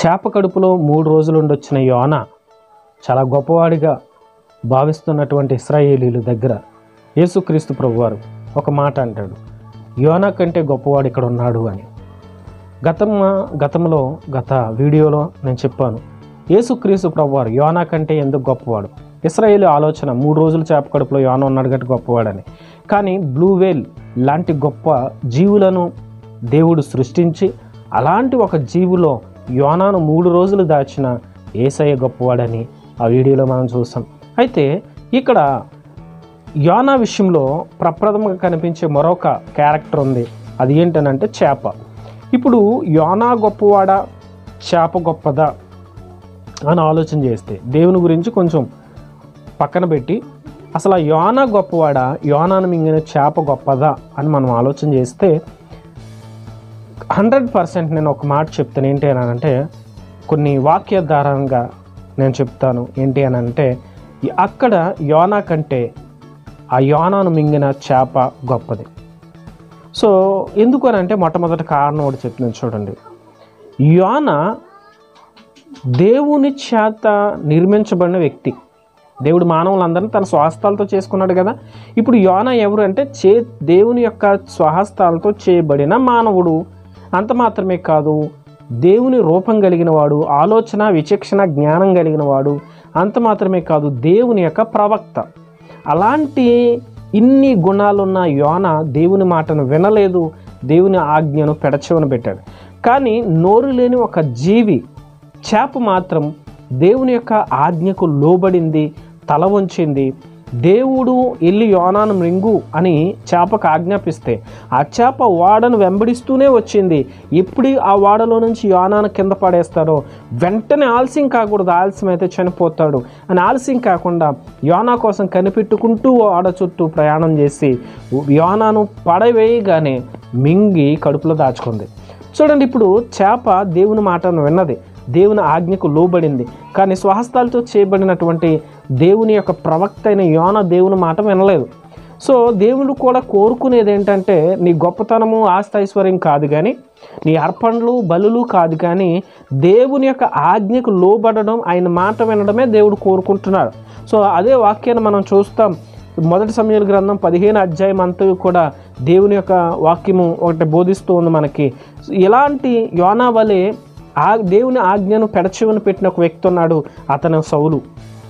చేప కడుపులో మూడు రోజులు ఉండొచ్చిన యోన చాలా గొప్పవాడిగా భావిస్తున్నటువంటి ఇస్రాయేలీల దగ్గర యేసుక్రీస్తు ప్రభువారు ఒక మాట అంటాడు యోనా కంటే గొప్పవాడు ఇక్కడ ఉన్నాడు అని గతం గతంలో గత వీడియోలో నేను చెప్పాను యేసుక్రీస్తు ప్రభువారు యోనా కంటే ఎందుకు గొప్పవాడు ఇస్రాయేల్ ఆలోచన మూడు రోజులు చేప కడుపులో యోన ఉన్నాడు గట్టి గొప్పవాడని కానీ బ్లూ వేల్ లాంటి గొప్ప జీవులను దేవుడు సృష్టించి అలాంటి ఒక జీవులో యోనాను మూడు రోజులు దాచిన ఏసయ్య గొప్పవాడని ఆ వీడియోలో మనం చూసాం అయితే ఇక్కడ యోనా విషయంలో ప్రప్రథమంగా కనిపించే మరొక క్యారెక్టర్ ఉంది అది ఏంటనంటే చేప ఇప్పుడు యోనా గొప్పవాడా చేప గొప్పదా అని ఆలోచన చేస్తే దేవుని గురించి కొంచెం పక్కన పెట్టి అసలు ఆ యోనా గొప్పవాడా యోనాను మింగిన చేప గొప్పదా అని మనం ఆలోచన చేస్తే హండ్రెడ్ పర్సెంట్ నేను ఒక మాట చెప్తాను ఏంటి అని అంటే కొన్ని వాక్యాధారంగా నేను చెప్తాను ఏంటి అని అంటే ఈ- అక్కడ యోనా కంటే ఆ యోనాను మింగిన చేప గొప్పది సో ఎందుకు అని అంటే మొట్టమొదటి కారణం ఒకటి చెప్తున్నాను చూడండి యోన దేవుని చేత నిర్మించబడిన వ్యక్తి దేవుడు మానవులందరినీ తన స్వహస్తాలతో చేసుకున్నాడు కదా ఇప్పుడు యోన ఎవరు అంటే చే దేవుని యొక్క స్వహస్తాలతో చేయబడిన మానవుడు అంత మాత్రమే కాదు దేవుని రూపం కలిగిన వాడు ఆలోచన విచక్షణ జ్ఞానం కలిగిన వాడు అంత మాత్రమే కాదు దేవుని యొక్క ప్రవక్త అలాంటి ఇన్ని గుణాలున్న యోన దేవుని మాటను వినలేదు దేవుని ఆజ్ఞను పెడచెవన పెట్టాడు కానీ నోరు లేని ఒక జీవి చేప మాత్రం దేవుని యొక్క ఆజ్ఞకు లోబడింది తల వంచింది దేవుడు వెళ్ళి యోనాను మృంగు అని చేపకు ఆజ్ఞాపిస్తే ఆ చేప వాడను వెంబడిస్తూనే వచ్చింది ఎప్పుడు ఆ వాడలో నుంచి యోనాను కింద పడేస్తారో వెంటనే ఆలస్యం కాకూడదు ఆలస్యం అయితే చనిపోతాడు అని ఆలస్యం కాకుండా యోనా కోసం కనిపెట్టుకుంటూ వాడ చుట్టూ ప్రయాణం చేసి యోనాను పడవేయగానే మింగి కడుపులో దాచుకుంది చూడండి ఇప్పుడు చేప దేవుని మాటను విన్నది దేవుని ఆజ్ఞకు లోబడింది కానీ స్వహస్తాలతో చేయబడినటువంటి దేవుని యొక్క ప్రవక్త అయిన యోన దేవుని మాట వినలేదు సో దేవుడు కూడా కోరుకునేది ఏంటంటే నీ గొప్పతనము ఆస్తి ఐశ్వర్యం కాదు కానీ నీ అర్పణలు బలులు కాదు కానీ దేవుని యొక్క ఆజ్ఞకు లోబడడం ఆయన మాట వినడమే దేవుడు కోరుకుంటున్నాడు సో అదే వాక్యాన్ని మనం చూస్తాం మొదటి సమయాల గ్రంథం పదిహేను అధ్యాయం అంతా కూడా దేవుని యొక్క వాక్యము ఒకటి బోధిస్తూ ఉంది మనకి ఇలాంటి యోనా వలె ఆ దేవుని ఆజ్ఞను పెడచెవిన పెట్టిన ఒక వ్యక్తి ఉన్నాడు అతను సౌలు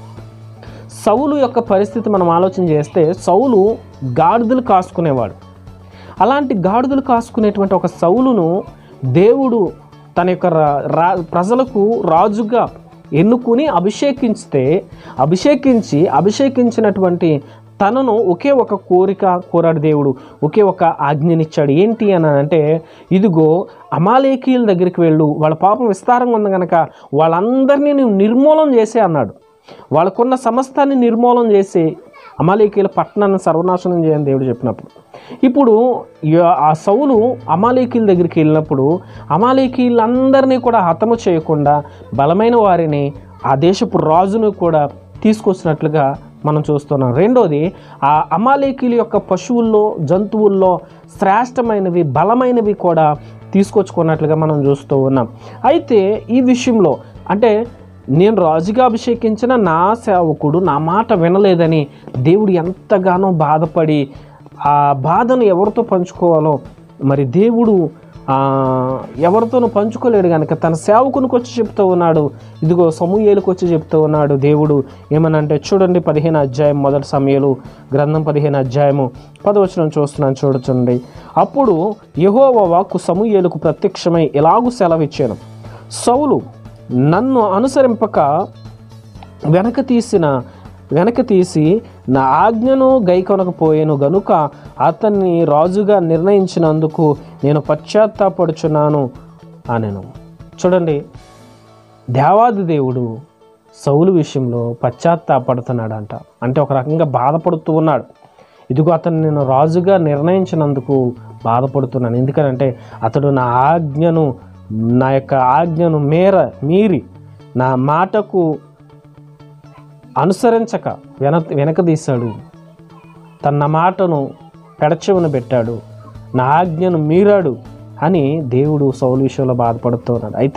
సౌలు యొక్క పరిస్థితి మనం ఆలోచన చేస్తే సౌలు గాడిదలు కాసుకునేవాడు అలాంటి గాడిదలు కాసుకునేటువంటి ఒక సౌలును దేవుడు తన యొక్క రా- రా ప్రజలకు రాజుగా ఎన్నుకుని అభిషేకించితే అభిషేకించి అభిషేకించినటువంటి తనను ఒకే ఒక కోరిక కోరాడు దేవుడు ఒకే ఒక ఆజ్ఞనిచ్చాడు ఏంటి అని అంటే ఇదిగో అమాలేకీయుల దగ్గరికి వెళ్ళు వాళ్ళ పాపం విస్తారంగా ఉంది కనుక వాళ్ళందరినీ నువ్వు నిర్మూలన చేసే అన్నాడు వాళ్ళకున్న సమస్తాన్ని నిర్మూలన చేసి అమాలేకీల పట్టణాన్ని సర్వనాశనం చేయని దేవుడు చెప్పినప్పుడు ఇప్పుడు య- ఆ సౌలు అమాలేకీల దగ్గరికి వెళ్ళినప్పుడు అమాలేకీలందరినీ కూడా హతము చేయకుండా బలమైన వారిని ఆ దేశపు రాజును కూడా తీసుకొచ్చినట్లుగా మనం చూస్తున్నాం రెండోది ఆ అమాలేకీల యొక్క పశువుల్లో జంతువుల్లో శ్రేష్టమైనవి బలమైనవి కూడా తీసుకొచ్చుకున్నట్లుగా మనం చూస్తూ ఉన్నాం అయితే ఈ విషయంలో అంటే నేను రాజుగా అభిషేకించిన నా సేవకుడు నా మాట వినలేదని దేవుడు ఎంతగానో బాధపడి ఆ బాధను ఎవరితో పంచుకోవాలో మరి దేవుడు ఆ, ఎవరితోనూ పంచుకోలేడు కనుక తన సేవకునికి వచ్చి చెప్తూ ఉన్నాడు ఇదిగో సమూహేలకు వచ్చి చెప్తూ ఉన్నాడు దేవుడు ఏమనంటే చూడండి పదిహేను అధ్యాయం మొదటి సమయాలు గ్రంథం పదిహేను అధ్యాయము పదవచనం చూస్తున్నాను చూడచండి అప్పుడు యెహోవా వాక్కు సమూహేలకు ప్రత్యక్షమై ఎలాగూ సెలవిచ్చాను సౌలు నన్ను అనుసరింపక వెనక తీసిన వెనక తీసి నా ఆజ్ఞను గైకొనకపోయాను గనుక అతన్ని రాజుగా నిర్ణయించినందుకు నేను పశ్చాత్తాపడుచున్నాను అనెను చూడండి దేవాది దేవుడు సౌలు విషయంలో పశ్చాత్తాపడుతున్నాడంట అంటే ఒక రకంగా బాధపడుతూ ఉన్నాడు ఇదిగో అతను నేను రాజుగా నిర్ణయించినందుకు బాధపడుతున్నాను ఎందుకనంటే అతడు నా ఆజ్ఞను నా యొక్క ఆజ్ఞను మేర మీరి నా మాటకు అనుసరించక వెన వెనకదీశాడు తన మాటను పెడచెవున పెట్టాడు నా ఆజ్ఞను మీరాడు అని దేవుడు సౌలు విషయంలో బాధపడుతూ ఉన్నాడు అయితే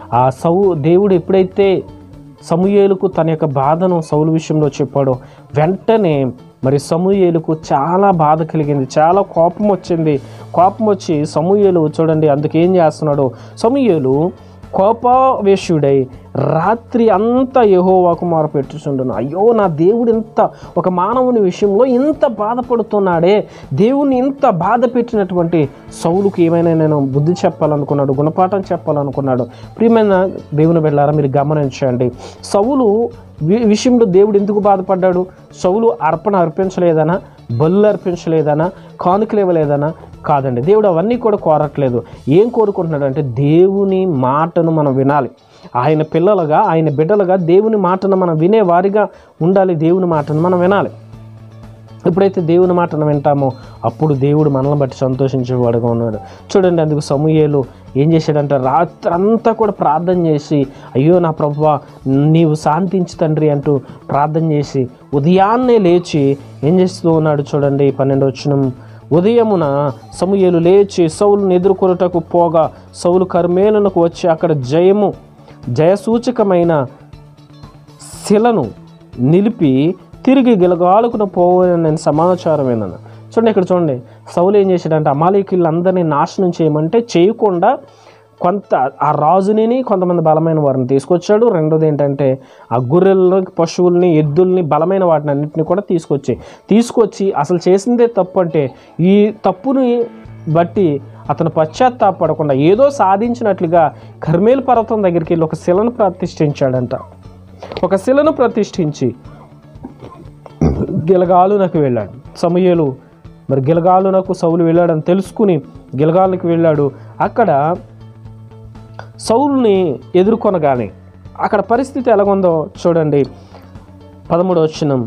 ఆ సౌ దేవుడు ఎప్పుడైతే సమూయేలుకు తన యొక్క బాధను సౌలు విషయంలో చెప్పాడో వెంటనే మరి సమూయేలుకు చాలా బాధ కలిగింది చాలా కోపం వచ్చింది కోపం వచ్చి సమూయేలు చూడండి అందుకేం చేస్తున్నాడు సమూయేలు కోపావేశుడై రాత్రి అంతా యెహోవాకు మొరపెట్టుచుండును అయ్యో నా దేవుడు ఇంత ఒక మానవుని విషయంలో ఇంత బాధపడుతున్నాడే దేవుని ఇంత బాధ పెట్టినటువంటి సౌలుకు ఏమైనా నేను బుద్ధి చెప్పాలనుకున్నాడు గుణపాఠం చెప్పాలనుకున్నాడు ప్రియమైన దేవుని వెళ్ళారా మీరు గమనించండి సౌలు వి- విషయంలో దేవుడు ఎందుకు బాధపడ్డాడు సౌలు అర్పణ అర్పించలేదనా బలు అర్పించలేదనా కానుకలు ఇవ్వలేదనా కాదండి దేవుడు అవన్నీ కూడా కోరట్లేదు ఏం కోరుకుంటున్నాడు అంటే దేవుని మాటను మనం వినాలి ఆయన పిల్లలుగా ఆయన బిడ్డలుగా దేవుని మాటను మనం వినేవారిగా ఉండాలి దేవుని మాటను మనం వినాలి ఎప్పుడైతే దేవుని మాటను వింటామో అప్పుడు దేవుడు మనల్ని బట్టి సంతోషించేవాడుగా ఉన్నాడు చూడండి అందుకు సమూయేలు ఏం చేశాడంటే రాత్రి అంతా కూడా ప్రార్థన చేసి అయ్యో నా ప్రభువా నీవు శాంతించు తండ్రి అంటూ ప్రార్థన చేసి ఉదయాన్నే లేచి ఏం చేస్తూ ఉన్నాడు చూడండి పన్నెండు వచ్చిన ఉదయమున సమూయేలు లేచి సౌలును ఎదుర్కొనుటకు పోగా సౌలు కర్మేలునకు వచ్చి అక్కడ జయము జయసూచకమైన శిలను నిలిపి తిరిగి గిలగాలుకున పోవని నేను సమాచారం విన్నాను చూడండి ఇక్కడ చూడండి సౌలు ఏం చేశాడంటే అమాలీకులందరినీ నాశనం చేయమంటే చేయకుండా కొంత ఆ రాజుని కొంతమంది బలమైన వారిని తీసుకొచ్చాడు రెండోది ఏంటంటే ఆ గొర్రెలను పశువుల్ని ఎద్దుల్ని బలమైన వాటిని అన్నింటినీ కూడా తీసుకొచ్చి తీసుకొచ్చి అసలు చేసిందే తప్పు అంటే ఈ తప్పుని బట్టి అతను పశ్చాత్తాపడకుండా ఏదో సాధించినట్లుగా కర్మేలు పర్వతం దగ్గరికి వెళ్ళి ఒక శిలను ప్రతిష్ఠించాడంట ఒక శిలను ప్రతిష్ఠించి గిలగాలునకు వెళ్ళాడు సమయలు మరి గిలగాలునకు సౌలు వెళ్ళాడని తెలుసుకుని గిలగాలునకు వెళ్ళాడు అక్కడ సౌలుని ఎదుర్కొనగానే అక్కడ పరిస్థితి ఎలాగుందో చూడండి పదమూడు వచ్చినం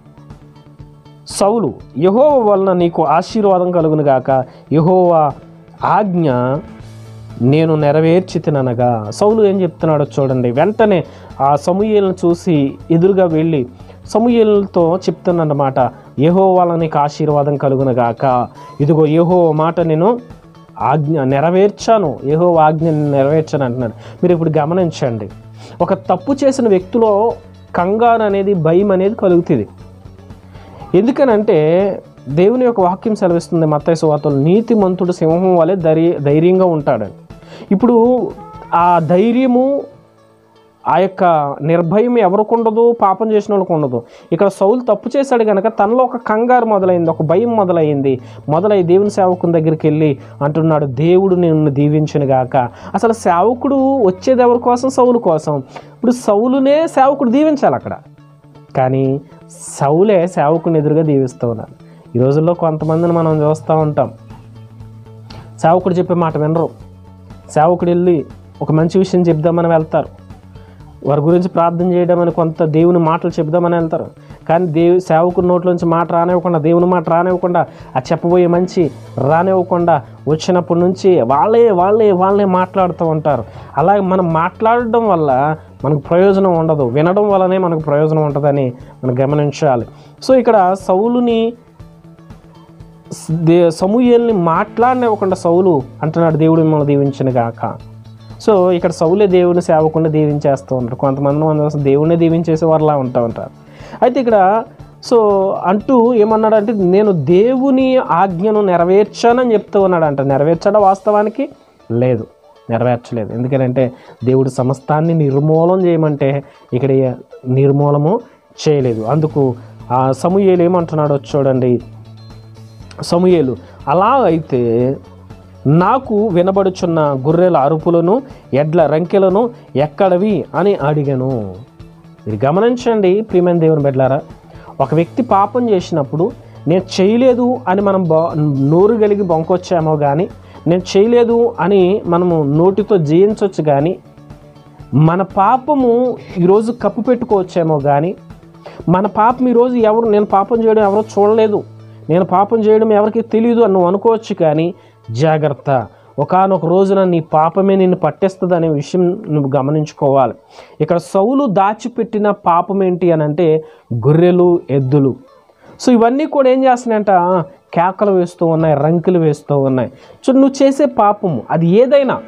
సౌలు యహోవ వలన నీకు ఆశీర్వాదం కలుగును గాక యహోవ ఆజ్ఞ నేను నెరవేర్చితిననగా సౌలు ఏం చెప్తున్నాడో చూడండి వెంటనే ఆ సమూయేలను చూసి ఎదురుగా వెళ్ళి సమూయేలతో చెప్తున్నమాట యహో వలన నీకు ఆశీర్వాదం కలుగును గాక ఇదిగో యహో మాట నేను ఆజ్ఞ నెరవేర్చాను యహో ఆజ్ఞ నెరవేర్చాను అంటున్నాడు మీరు ఇప్పుడు గమనించండి ఒక తప్పు చేసిన వ్యక్తిలో కంగారు అనేది భయం అనేది కలుగుతుంది ఎందుకనంటే దేవుని యొక్క వాక్యం సెలవిస్తుంది మత్తయి సువార్తలు నీతిమంతుడు సింహం వలె ధైర్య ధైర్యంగా ఉంటాడని ఇప్పుడు ఆ ధైర్యము ఆ యొక్క నిర్భయం ఎవరికి ఉండదు పాపం చేసిన వాళ్ళకి ఉండదు ఇక్కడ సౌలు తప్పు చేశాడు కనుక తనలో ఒక కంగారు మొదలైంది ఒక భయం మొదలైంది మొదలై దేవుని సేవకుని దగ్గరికి వెళ్ళి అంటున్నాడు దేవుడు నిన్ను దీవించును గాక అసలు సేవకుడు వచ్చేది ఎవరి కోసం సౌలు కోసం ఇప్పుడు సౌలునే సేవకుడు దీవించాలి అక్కడ కానీ సౌలే సేవకుని ఎదురుగా దీవిస్తూ ఉన్నారు ఈ రోజుల్లో కొంతమందిని మనం చూస్తూ ఉంటాం సేవకుడు చెప్పే మాట వినరు సేవకుడు వెళ్ళి ఒక మంచి విషయం చెప్దామని వెళ్తారు వారి గురించి ప్రార్థన చేయడమని కొంత దేవుని మాటలు చెప్దామని వెళ్తారు కానీ దేవు సేవకుని నోట్లోంచి మాట రానివ్వకుండా దేవుని మాట రానివ్వకుండా ఆ చెప్పబోయే మంచి రానివ్వకుండా వచ్చినప్పటి నుంచి వాళ్ళే వాళ్ళే వాళ్ళే మాట్లాడుతూ ఉంటారు అలాగే మనం మాట్లాడడం వల్ల మనకు ప్రయోజనం ఉండదు వినడం వల్లనే మనకు ప్రయోజనం ఉంటుందని మనం గమనించాలి సో ఇక్కడ సౌలుని దే సమూహల్ని మాట్లాడనివ్వకుండా సౌలు అంటున్నాడు దేవుడు మిమ్మల్ని దీవించిన గాక సో ఇక్కడ సౌలే దేవుని సేవకుండా దీవించేస్తూ ఉంటారు కొంతమంది మనం చూస్తే దేవుణ్ణి దీవించేసే వారిలా ఉంటా ఉంటారు అయితే ఇక్కడ సో అంటూ ఏమన్నాడంటే నేను దేవుని ఆజ్ఞను నెరవేర్చానని చెప్తూ ఉన్నాడంట నెరవేర్చాడా వాస్తవానికి లేదు నెరవేర్చలేదు ఎందుకంటే దేవుడు సమస్తాన్ని నిర్మూలం చేయమంటే ఇక్కడ నిర్మూలము చేయలేదు అందుకు ఆ సమూహేలు ఏమంటున్నాడో చూడండి సమూయేలు అలా అయితే నాకు వినబడుచున్న గొర్రెల అరుపులను ఎడ్ల రంకెలను ఎక్కడవి అని అడిగాను మీరు గమనించండి ప్రియమైన దేవుని బిడ్డలారా ఒక వ్యక్తి పాపం చేసినప్పుడు నేను చేయలేదు అని మనం బా నోరు కలిగి బొంకొచ్చామో కానీ నేను చేయలేదు అని మనము నోటితో జయించవచ్చు కానీ మన పాపము ఈరోజు కప్పు పెట్టుకోవచ్చేమో కానీ మన పాపం ఈరోజు ఎవరు నేను పాపం చేయడం ఎవరో చూడలేదు నేను పాపం చేయడం ఎవరికి తెలియదు అని నువ్వు అనుకోవచ్చు కానీ జాగ్రత్త ఒకానొక రోజున నీ పాపమే నిన్ను పట్టేస్తుంది అనే విషయం నువ్వు గమనించుకోవాలి ఇక్కడ సౌలు దాచిపెట్టిన పాపం ఏంటి అని అంటే గొర్రెలు ఎద్దులు సో ఇవన్నీ కూడా ఏం చేస్తున్నాయంట కేకలు వేస్తూ ఉన్నాయి రంకులు వేస్తూ ఉన్నాయి సో నువ్వు చేసే పాపము అది ఏదైనా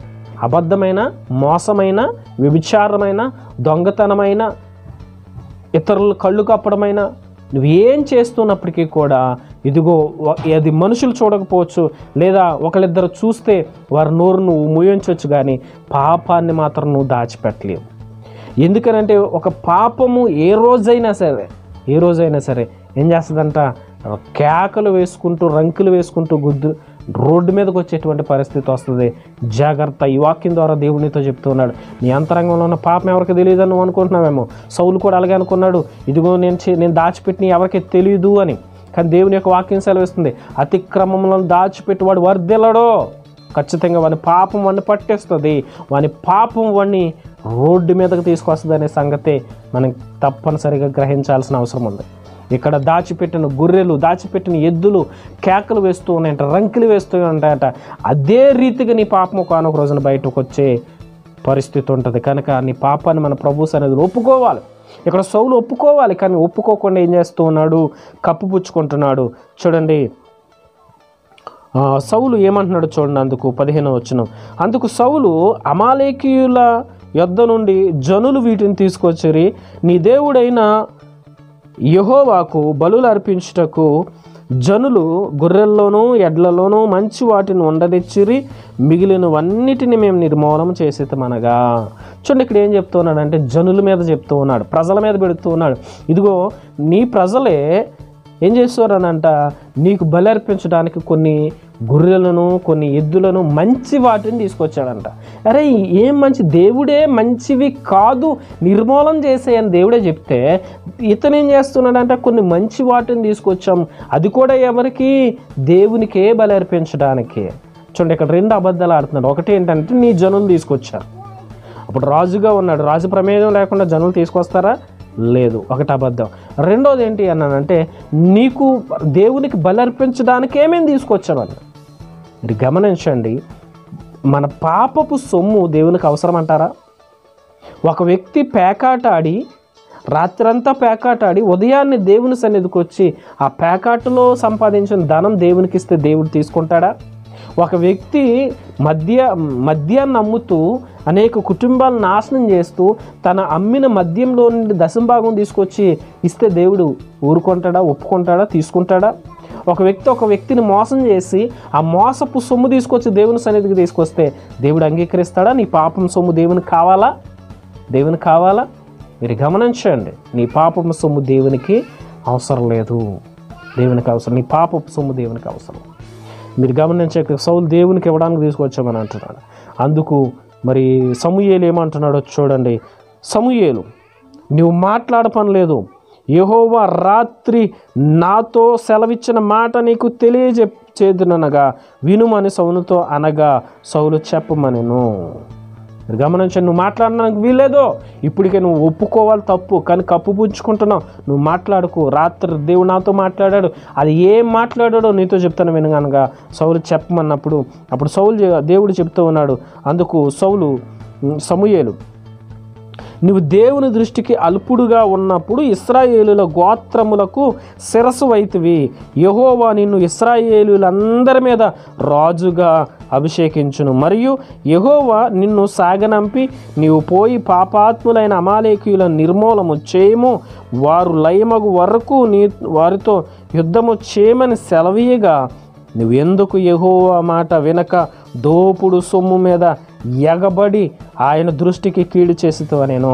అబద్ధమైన మోసమైన వ్యభిచారమైన దొంగతనమైన ఇతరులు కళ్ళు కప్పడమైన నువ్వేం చేస్తున్నప్పటికీ కూడా ఇదిగో వ- అది మనుషులు చూడకపోవచ్చు లేదా ఒకళ్ళిద్దరు చూస్తే వారి నోరు నువ్వు ముయించవచ్చు కానీ పాపాన్ని మాత్రం నువ్వు దాచిపెట్టలేవు ఎందుకనంటే ఒక పాపము ఏ రోజైనా సరే ఏ రోజైనా సరే ఏం చేస్తుందంట కేకలు వేసుకుంటూ రంకులు వేసుకుంటూ గుద్దు రోడ్డు మీదకి వచ్చేటువంటి పరిస్థితి వస్తుంది జాగ్రత్త ఈ వాక్యం ద్వారా దేవునితో చెప్తున్నాడు నీ అంతరంగంలో ఉన్న పాపం ఎవరికి తెలియదని నువ్వు అనుకుంటున్నావేమో సౌలు కూడా అలాగే అనుకున్నాడు ఇదిగో నేను చే- నేను దాచిపెట్టిన ఎవరికి తెలియదు అని కానీ దేవుని యొక్క వాక్యం సెలవిస్తుంది అతిక్రమంలో దాచిపెట్టి వాడు వర్ధిల్లడో ఖచ్చితంగా వాని పాపం వాడిని పట్టేస్తుంది వాని పాపం వాడిని రోడ్డు మీదకి తీసుకొస్తుంది అనే సంగతే మనం తప్పనిసరిగా గ్రహించాల్సిన అవసరం ఉంది ఇక్కడ దాచిపెట్టిన గొర్రెలు దాచిపెట్టిన ఎద్దులు కేకలు వేస్తూ ఉన్నాయంట రంకులు వేస్తూ ఉంటాయంట అదే రీతిగా నీ పాపం ఒకనొక రోజున బయటకు వచ్చే పరిస్థితి ఉంటుంది కనుక నీ పాపాన్ని మన ప్రభు అనేది ఒప్పుకోవాలి ఇక్కడ సౌలు ఒప్పుకోవాలి కానీ ఒప్పుకోకుండా ఏం చేస్తూ ఉన్నాడు కప్పుపుచ్చుకుంటున్నాడు చూడండి ఆ, సౌలు ఏమంటున్నాడు చూడండి అందుకు పదిహేను వచ్చిన అందుకు సౌలు అమాలేకీయుల యొద్ద నుండి జనులు వీటిని తీసుకొచ్చిరి నీ దేవుడైన యహోవాకు బలులు అర్పించుటకు జనులు గొర్రెల్లోనూ ఎడ్లలోనూ మంచి వాటిని ఉండదెచ్చిరి మిగిలినవన్నిటిని మేము నిర్మూలన చేసేతమనగా చూడండి ఇక్కడ ఏం చెప్తూ ఉన్నాడు అంటే జనుల మీద చెప్తూ ఉన్నాడు ప్రజల మీద పెడుతూ ఉన్నాడు ఇదిగో నీ ప్రజలే ఏం చేస్తారనంట నీకు బలి అర్పించడానికి కొన్ని గొర్రెలను కొన్ని ఎద్దులను మంచి వాటిని తీసుకొచ్చాడంట అరే ఏం మంచి దేవుడే మంచివి కాదు నిర్మూలన చేసేయని దేవుడే చెప్తే ఇతను ఏం చేస్తున్నాడంటే కొన్ని మంచి వాటిని తీసుకొచ్చాం అది కూడా ఎవరికి దేవునికే బలి అర్పించడానికి చూడండి ఇక్కడ రెండు అబద్ధాలు ఆడుతున్నాడు ఒకటి ఏంటంటే నీ జనులు తీసుకొచ్చారు అప్పుడు రాజుగా ఉన్నాడు రాజు ప్రమేయం లేకుండా జనులు తీసుకొస్తారా లేదు ఒకటి అబద్ధం రెండోది ఏంటి అన్నానంటే నీకు దేవునికి బలి అర్పించడానికి ఏమేమి తీసుకొచ్చామని మీరు గమనించండి మన పాపపు సొమ్ము దేవునికి అవసరం అంటారా ఒక వ్యక్తి పేకాట ఆడి రాత్రంతా పేకాట ఆడి ఉదయాన్నే దేవుని సన్నిధికి వచ్చి ఆ పేకాటలో సంపాదించిన ధనం దేవునికి ఇస్తే దేవుడు తీసుకుంటాడా ఒక వ్యక్తి మద్య మద్యాన్ని అమ్ముతూ అనేక కుటుంబాలను నాశనం చేస్తూ తన అమ్మిన మద్యంలో నుండి దశంభాగం తీసుకొచ్చి ఇస్తే దేవుడు ఊరుకుంటాడా ఒప్పుకుంటాడా తీసుకుంటాడా ఒక వ్యక్తి ఒక వ్యక్తిని మోసం చేసి ఆ మోసపు సొమ్ము తీసుకొచ్చి దేవుని సన్నిధికి తీసుకొస్తే దేవుడు అంగీకరిస్తాడా నీ పాపం సొమ్ము దేవునికి కావాలా దేవునికి కావాలా మీరు గమనించండి నీ పాపపు సొమ్ము దేవునికి అవసరం లేదు దేవునికి అవసరం నీ పాపపు సొమ్ము దేవునికి అవసరం మీరు గమనించే సౌలు దేవునికి ఇవ్వడానికి తీసుకొచ్చామని అంటున్నాడు అందుకు మరి సమూయేలు ఏమంటున్నాడో చూడండి సమూయేలు నువ్వు మాట్లాడ పని లేదు యహోవా రాత్రి నాతో సెలవిచ్చిన మాట నీకు తెలియజెప్పేదునగా వినుమని సౌలుతో అనగా సౌలు చెప్పమనెను మీరు గమనించండి నువ్వు మాట్లాడడానికి వీల్లేదో ఇప్పటికే నువ్వు ఒప్పుకోవాలి తప్పు కానీ కప్పు పుంచుకుంటున్నావు నువ్వు మాట్లాడుకో రాత్రి దేవుడు నాతో మాట్లాడాడు అది ఏం మాట్లాడాడో నీతో చెప్తాను వినగానగా సౌలు చెప్పమన్నప్పుడు అప్పుడు సౌలు చె- దేవుడు చెప్తూ ఉన్నాడు అందుకు సౌలు ఉమ్, సమూయేలు నువ్వు దేవుని దృష్టికి అల్పుడుగా ఉన్నప్పుడు ఇస్రాయేలుల గోత్రములకు శిరస్సు వైతివి యహోవా నిన్ను ఇస్రాయేలులందరి మీద రాజుగా అభిషేకించును మరియు యహోవా నిన్ను సాగనంపి నీవు పోయి పాపాత్ములైన అమాలేకీయుల నిర్మూలము చేయము వారు లయమగు వరకు నీ వారితో యుద్ధము చేయమని సెలవీయగా నువ్వెందుకు యెహోవా మాట వినక దోపుడు సొమ్ము మీద ఎగబడి ఆయన దృష్టికి కీడు చేసితో నేను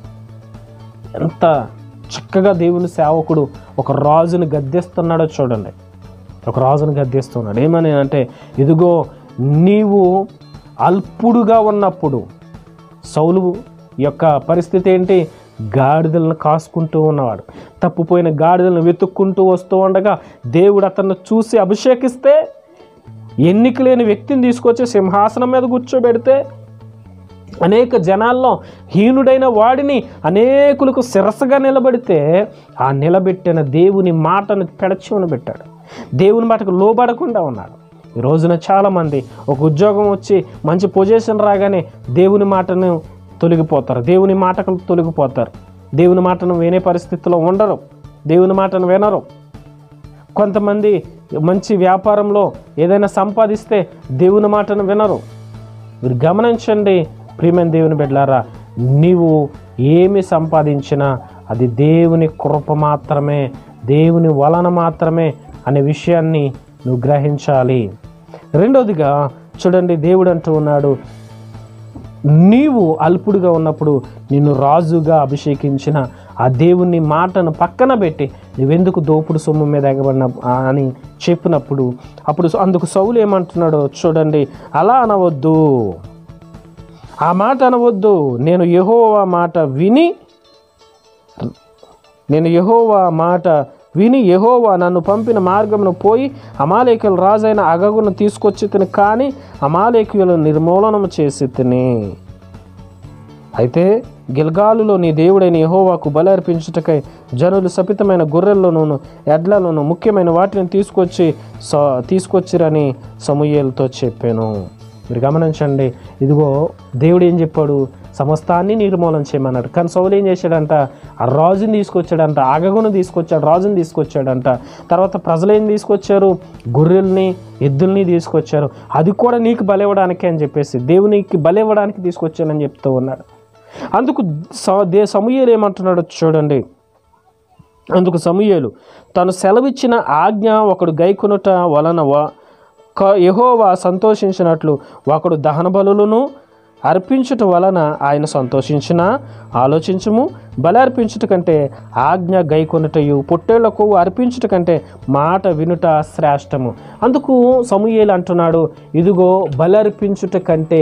ఎంత చక్కగా దేవుని సేవకుడు ఒక రాజుని గద్దెస్తున్నాడో చూడండి ఒక రాజుని గద్దెస్తున్నాడు ఏమని అంటే ఇదిగో నీవు అల్పుడుగా ఉన్నప్పుడు సౌలు యొక్క పరిస్థితి ఏంటి గాడిదలను కాసుకుంటూ ఉన్నవాడు తప్పిపోయిన గాడిదలను వెతుక్కుంటూ వస్తూ ఉండగా దేవుడు అతన్ని చూసి అభిషేకిస్తే ఎన్నిక లేని వ్యక్తిని తీసుకొచ్చి సింహాసనం మీద కూర్చోబెడితే అనేక జనాల్లో హీనుడైన వాడిని అనేకులకు శిరస్సుగా నిలబడితే ఆ నిలబెట్టిన దేవుని మాటను పెడచెవున పెట్టాడు దేవుని మాటకు లోబడకుండా ఉన్నాడు ఈ రోజున చాలామంది ఒక ఉద్యోగం వచ్చి మంచి పొజిషన్ రాగానే దేవుని మాటను తొలగిపోతారు దేవుని మాటకు తొలగిపోతారు దేవుని మాటను వినే పరిస్థితిలో ఉండరు దేవుని మాటను వినరు కొంతమంది మంచి వ్యాపారంలో ఏదైనా సంపాదిస్తే దేవుని మాటను వినరు మీరు గమనించండి ప్రియమైన దేవుని బిడ్డలారా నీవు ఏమి సంపాదించినా అది దేవుని కృప మాత్రమే దేవుని వలన మాత్రమే అనే విషయాన్ని నువ్వు గ్రహించాలి రెండవదిగా చూడండి దేవుడు అంటూ ఉన్నాడు నీవు అల్పుడుగా ఉన్నప్పుడు నిన్ను రాజుగా అభిషేకించిన ఆ దేవుని మాటను పక్కన పెట్టి నువ్వెందుకు దోపుడు సొమ్ము మీద ఎగబడిన అని చెప్పినప్పుడు అప్పుడు అందుకు సౌలు ఏమంటున్నాడో చూడండి అలా అనవద్దు ఆ మాట అనవద్దు నేను యెహోవా మాట విని నేను యెహోవా మాట విని యెహోవా నన్ను పంపిన మార్గమును పోయి అమాలేకుల రాజైన అగగును తీసుకొచ్చి తిని కానీ అమాలేకులను నిర్మూలనము చేసి తిని అయితే గిల్గాలులో నీ దేవుడైన యెహోవాకు బలి అర్పించుటకై జనులు సపితమైన గొర్రెల్లోనూ ఎడ్లలోను ముఖ్యమైన వాటిని తీసుకొచ్చి స తీసుకొచ్చిరని సమూయేలతో చెప్పాను మీరు గమనించండి ఇదిగో దేవుడు ఏం చెప్పాడు సమస్తాన్ని నిర్మూలన చేయమన్నాడు కానీ సౌలు ఏం చేశాడంట ఆ రాజుని తీసుకొచ్చాడంట ఆగగును తీసుకొచ్చాడు రాజుని తీసుకొచ్చాడంట తర్వాత ప్రజలు ఏం తీసుకొచ్చారు గొర్రెల్ని ఎద్దుల్ని తీసుకొచ్చారు అది కూడా నీకు బలివ్వడానికి అని చెప్పేసి దేవునికి బలివ్వడానికి తీసుకొచ్చానని చెప్తూ ఉన్నాడు అందుకు స- దే సమూయేలు ఏమంటున్నాడో చూడండి అందుకు సమూయేలు తను సెలవిచ్చిన ఆజ్ఞ ఒకడు గైకొనుట వలన వ- క- యెహోవా సంతోషించినట్లు ఒకడు దహన బలులను అర్పించుట వలన ఆయన సంతోషించిన ఆలోచించుము బలి అర్పించుట కంటే ఆజ్ఞ గైకొనుటయు పొట్టేళ్లకు అర్పించుట కంటే మాట వినుట శ్రేష్టము అందుకు సమూయేలు అంటున్నాడు ఇదిగో బలి అర్పించుట కంటే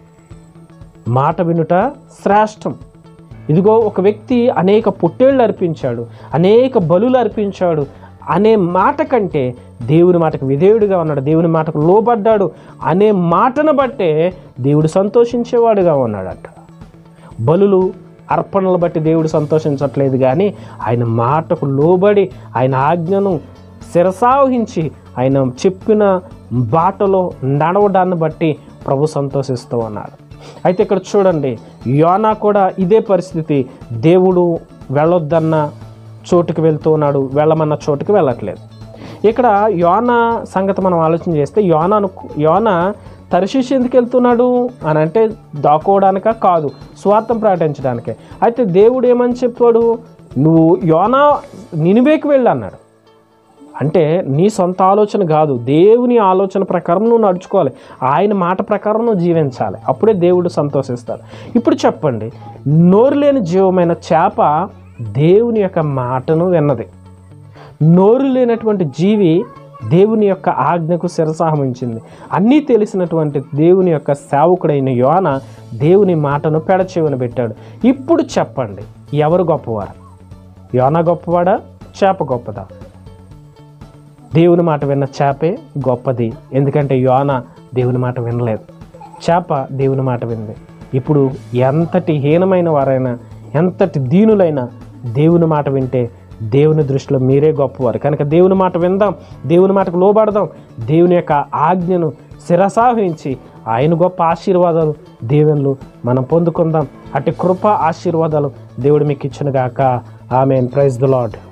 మాట వినుట శ్రేష్టం ఇదిగో ఒక వ్యక్తి అనేక పొట్టేళ్ళు అర్పించాడు అనేక బలులు అర్పించాడు అనే మాట కంటే దేవుని మాటకు విధేయుడిగా ఉన్నాడు దేవుని మాటకు లోబడ్డాడు అనే మాటను బట్టే దేవుడు సంతోషించేవాడుగా ఉన్నాడట బలులు అర్పణలు బట్టి దేవుడు సంతోషించట్లేదు కానీ ఆయన మాటకు లోబడి ఆయన ఆజ్ఞను శిరసావహించి ఆయన చెప్పిన బాటలో నడవడాన్ని బట్టి ప్రభు సంతోషిస్తూ ఉన్నాడు అయితే ఇక్కడ చూడండి యోనా కూడా ఇదే పరిస్థితి దేవుడు వెళ్ళొద్దన్న చోటుకి వెళ్తూ ఉన్నాడు వెళ్ళమన్న చోటుకి వెళ్ళట్లేదు ఇక్కడ యోన సంగతి మనం ఆలోచన చేస్తే యోనాను యోన తరిశీషి ఎందుకు వెళ్తున్నాడు అని అంటే దాక్కోవడానిక కాదు స్వార్థం ప్రకటించడానికే అయితే దేవుడు ఏమని చెప్పాడు నువ్వు యోనా నినివేకి వెళ్ళు అన్నాడు అంటే నీ సొంత ఆలోచన కాదు దేవుని ఆలోచన ప్రకారం నువ్వు నడుచుకోవాలి ఆయన మాట ప్రకారం నువ్వు జీవించాలి అప్పుడే దేవుడు సంతోషిస్తాడు ఇప్పుడు చెప్పండి నోరు లేని జీవమైన చేప దేవుని యొక్క మాటను విన్నది నోరు లేనటువంటి జీవి దేవుని యొక్క ఆజ్ఞకు శిరసాహమించింది అన్నీ తెలిసినటువంటి దేవుని యొక్క సేవకుడైన యోన దేవుని మాటను పెడచెవిన పెట్టాడు ఇప్పుడు చెప్పండి ఎవరు గొప్పవారు యోన గొప్పవాడా చేప గొప్పదా దేవుని మాట విన్న చేపే గొప్పది ఎందుకంటే యోన దేవుని మాట వినలేదు చేప దేవుని మాట వింది ఇప్పుడు ఎంతటి హీనమైన వారైనా ఎంతటి దీనులైనా దేవుని మాట వింటే దేవుని దృష్టిలో మీరే గొప్పవారు కనుక దేవుని మాట విందాం దేవుని మాటకు లోబడదాం దేవుని యొక్క ఆజ్ఞను శిరసాహించి ఆయన గొప్ప ఆశీర్వాదాలు దేవుళ్ళు మనం పొందుకుందాం అట్టి కృప ఆశీర్వాదాలు దేవుడు మీకు ఇచ్చిన గాక ఆమె ప్రైజ్ ద లాడ్